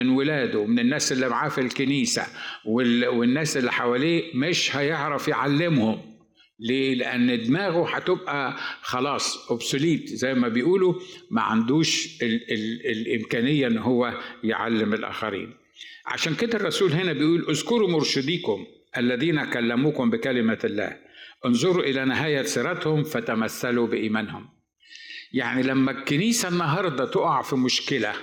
من ولاده ومن الناس اللي معاه في الكنيسة والناس اللي حواليه مش هيعرف يعلمهم ليه؟ لأن دماغه هتبقى خلاص أوبسوليت زي ما بيقولوا ما عندوش ال ال الإمكانية إن هو يعلم الآخرين. عشان كده الرسول هنا بيقول اذكروا مرشديكم الذين كلموكم بكلمة الله انظروا إلى نهاية سيرتهم فتمثلوا بإيمانهم. يعني لما الكنيسة النهاردة تقع في مشكلة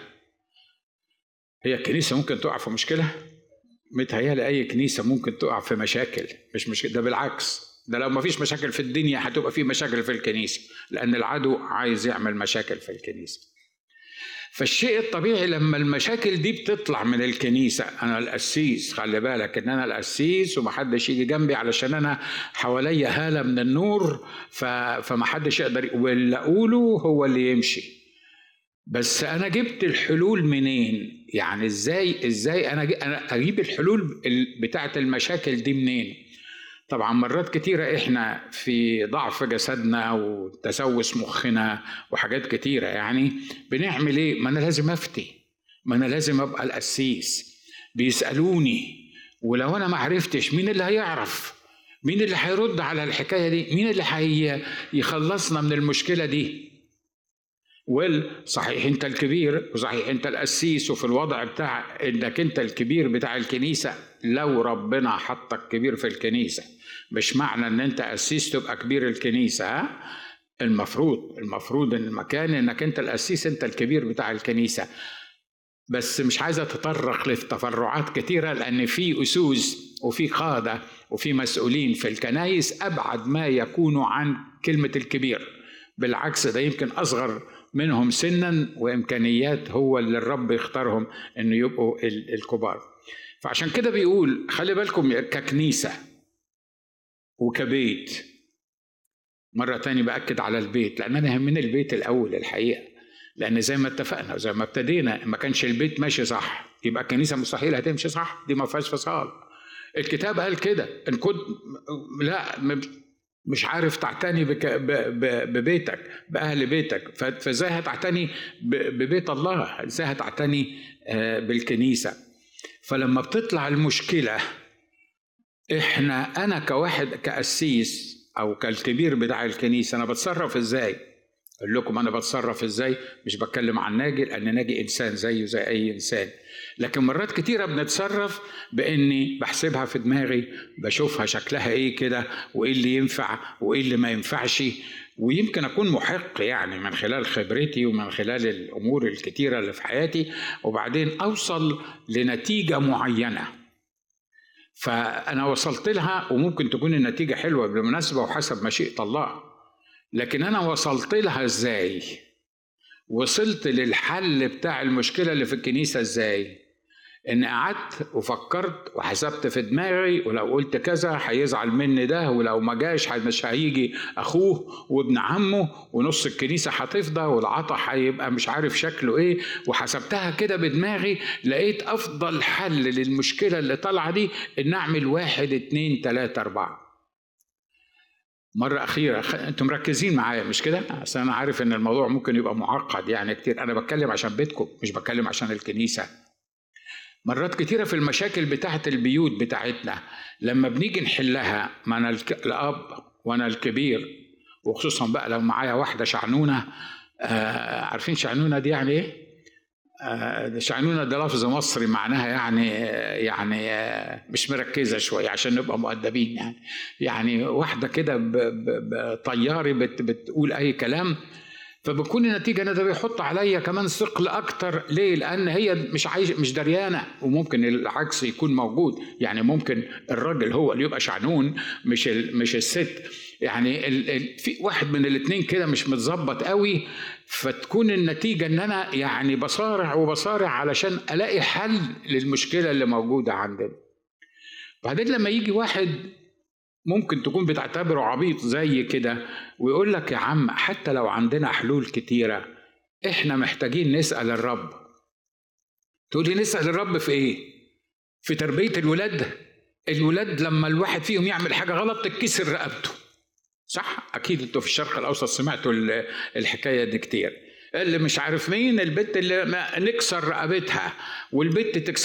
هي الكنيسة ممكن تقع في مشكلة؟ متهيألي أي كنيسة ممكن تقع في مشاكل مش مشكلة ده بالعكس ده لو ما فيش مشاكل في الدنيا هتبقى في مشاكل في الكنيسة لأن العدو عايز يعمل مشاكل في الكنيسة فالشيء الطبيعي لما المشاكل دي بتطلع من الكنيسة أنا القسيس خلي بالك إن أنا القسيس ومحدش يجي جنبي علشان أنا حواليا هالة من النور فمحدش يقدر واللي أقوله هو اللي يمشي بس انا جبت الحلول منين يعني ازاي ازاي انا انا اجيب الحلول بتاعه المشاكل دي منين طبعا مرات كتيرة احنا في ضعف جسدنا وتسوس مخنا وحاجات كتيرة يعني بنعمل ايه ما انا لازم افتي ما انا لازم ابقى القسيس بيسألوني ولو انا ما عرفتش مين اللي هيعرف مين اللي هيرد على الحكاية دي مين اللي هيخلصنا من المشكلة دي ويل صحيح انت الكبير وصحيح انت القسيس وفي الوضع بتاع انك انت الكبير بتاع الكنيسه لو ربنا حطك كبير في الكنيسه مش معنى ان انت قسيس تبقى كبير الكنيسه ها المفروض المفروض ان المكان انك انت القسيس انت الكبير بتاع الكنيسه بس مش عايز اتطرق لتفرعات كتيره لان في اسوس وفي قاده وفي مسؤولين في الكنايس ابعد ما يكونوا عن كلمه الكبير بالعكس ده يمكن اصغر منهم سنا وامكانيات هو اللي الرب يختارهم انه يبقوا الكبار فعشان كده بيقول خلي بالكم ككنيسه وكبيت مرة تاني بأكد على البيت لأن أنا يهمني البيت الأول الحقيقة لأن زي ما اتفقنا وزي ما ابتدينا ما كانش البيت ماشي صح يبقى الكنيسة مستحيل هتمشي صح دي ما فيهاش فصال الكتاب قال كده إن كنت لا مش عارف تعتني بك ببيتك بأهل بيتك فازاي هتعتني ببيت الله ازاي هتعتني بالكنيسة فلما بتطلع المشكلة احنا انا كواحد كأسيس او كالكبير بتاع الكنيسة انا بتصرف ازاي اقول لكم انا بتصرف ازاي مش بتكلم عن ناجي لان ناجي انسان زيه زي اي انسان لكن مرات كتيره بنتصرف باني بحسبها في دماغي بشوفها شكلها ايه كده وايه اللي ينفع وايه اللي ما ينفعش ويمكن اكون محق يعني من خلال خبرتي ومن خلال الامور الكتيره اللي في حياتي وبعدين اوصل لنتيجه معينه فانا وصلت لها وممكن تكون النتيجه حلوه بالمناسبه وحسب مشيئه الله لكن انا وصلت لها ازاي وصلت للحل بتاع المشكله اللي في الكنيسه ازاي ان قعدت وفكرت وحسبت في دماغي ولو قلت كذا هيزعل مني ده ولو ما جاش مش هيجي اخوه وابن عمه ونص الكنيسه هتفضى والعطا هيبقى مش عارف شكله ايه وحسبتها كده بدماغي لقيت افضل حل للمشكله اللي طالعه دي ان اعمل واحد اتنين تلاته اربعه مرة أخيرة أنتم مركزين معايا مش كده؟ أصل أنا عارف إن الموضوع ممكن يبقى معقد يعني كتير أنا بتكلم عشان بيتكم مش بتكلم عشان الكنيسة مرات كتيرة في المشاكل بتاعة البيوت بتاعتنا لما بنيجي نحلها ما أنا الأب وأنا الكبير وخصوصا بقى لو معايا واحدة شعنونة آه عارفين شعنونة دي يعني إيه؟ آه شعنونة ده لفظ مصري معناها يعني يعني آه مش مركزة شوية عشان نبقى مؤدبين يعني يعني واحدة كده طياري بت بتقول أي كلام فبكون النتيجه ان ده بيحط عليا كمان ثقل اكتر ليه؟ لان هي مش عايش مش دريانه وممكن العكس يكون موجود يعني ممكن الراجل هو اللي يبقى شعنون مش مش الست يعني ال ال في واحد من الاثنين كده مش متظبط قوي فتكون النتيجه ان انا يعني بصارع وبصارع علشان الاقي حل للمشكله اللي موجوده عندنا. بعدين لما يجي واحد ممكن تكون بتعتبره عبيط زي كده ويقول لك يا عم حتى لو عندنا حلول كتيرة احنا محتاجين نسأل الرب تقول لي نسأل الرب في ايه في تربية الولاد الولاد لما الواحد فيهم يعمل حاجة غلط تتكسر رقبته صح اكيد انتوا في الشرق الاوسط سمعتوا الحكاية دي كتير اللي مش عارف مين البت اللي ما نكسر رقبتها والبت تكسر